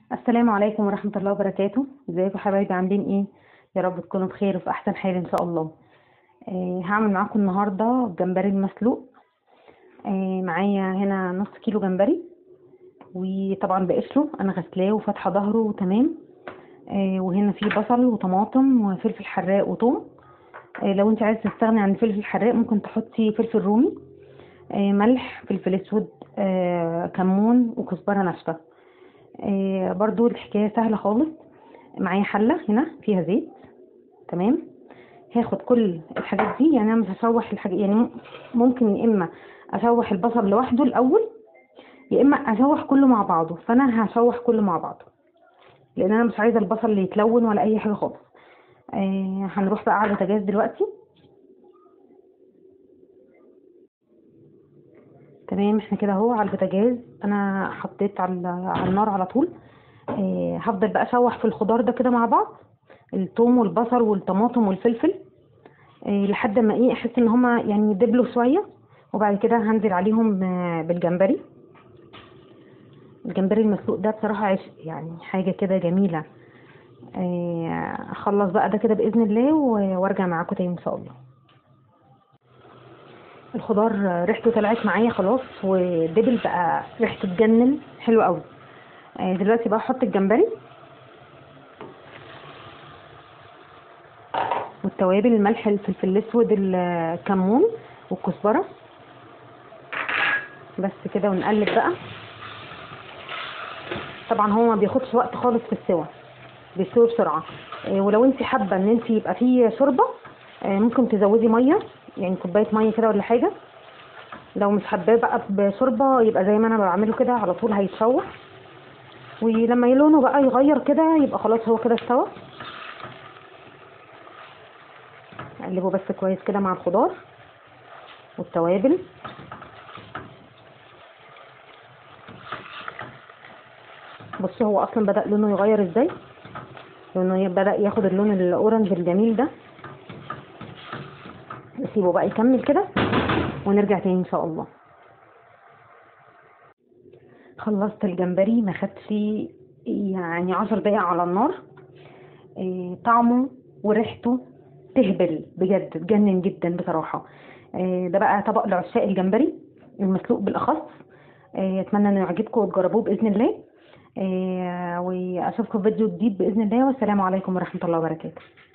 السلام عليكم ورحمة الله وبركاته ازيكم حبايبي عاملين ايه يا رب تكونوا بخير وفي احسن حال ان شاء الله آه هعمل معاكم النهاردة الجمبري المسلوق آه معايا هنا نص كيلو جمبري وطبعا بقشره انا غسلاه وفاتحة ظهره وتمام آه وهنا في بصل وطماطم وفلفل حراق وثوم آه لو انت عايزة تستغني عن الفلفل الحراق ممكن تحطي فلفل رومي آه ملح فلفل اسود آه كمون وكزبرة ناشفة آه برضو الحكاية سهلة خالص معايا حلة هنا فيها زيت تمام هاخد كل الحاجات دي يعني انا مش هشوح الحاجة يعني ممكن يا اما اشوح البصل لوحده الاول يا اما اشوح كله مع بعضه فانا هشوح كله مع بعضه لان انا مش عايزه البصل اللي يتلون ولا اي حاجه خالص آه هنروح بقى على البوتاجاز دلوقتي تمام احنا كده اهو على البوتاجاز انا حطيت على على النار على طول آه هفضل بقى اشوح في الخضار ده كده مع بعض الثوم والبصل والطماطم والفلفل آه لحد ما ايه احس ان هما يعني يدبلوا شويه وبعد كده هنزل عليهم آه بالجمبري الجمبري المسلوق ده بصراحه عشق يعني حاجه كده جميله اخلص بقى ده كده باذن الله وارجع معاكم تاني ان شاء الله الخضار ريحته طلعت معايا خلاص ودبل بقى ريحته تجنن حلو قوي دلوقتي بقى احط الجمبري والتوابل الملح الفلفل الاسود الكمون والكزبره بس كده ونقلب بقى طبعا هو ما بياخدش وقت خالص في السوا بيستوي بسرعه ولو انت حابه ان انت يبقى فيه شوربه ممكن تزودي ميه يعني كوبايه ميه كده ولا حاجه لو مش حباه بقى بشوربه يبقى زي ما انا بعمله كده على طول هيتشوح ولما لونه بقى يغير كده يبقى خلاص هو كده استوى اقلبه بس كويس كده مع الخضار والتوابل بصي هو اصلا بدا لونه يغير ازاي لانه بدا ياخد اللون الاورنج الجميل ده نسيبه بقى يكمل كده ونرجع تاني ان شاء الله خلصت الجمبري ما خدش يعني عشر دقايق على النار إيه طعمه وريحته تهبل بجد تجنن جدا بصراحه إيه ده بقى طبق لعشاق الجمبري المسلوق بالاخص إيه اتمنى انه يعجبكم وتجربوه باذن الله واشوفكم في فيديو جديد باذن الله والسلام عليكم ورحمه الله وبركاته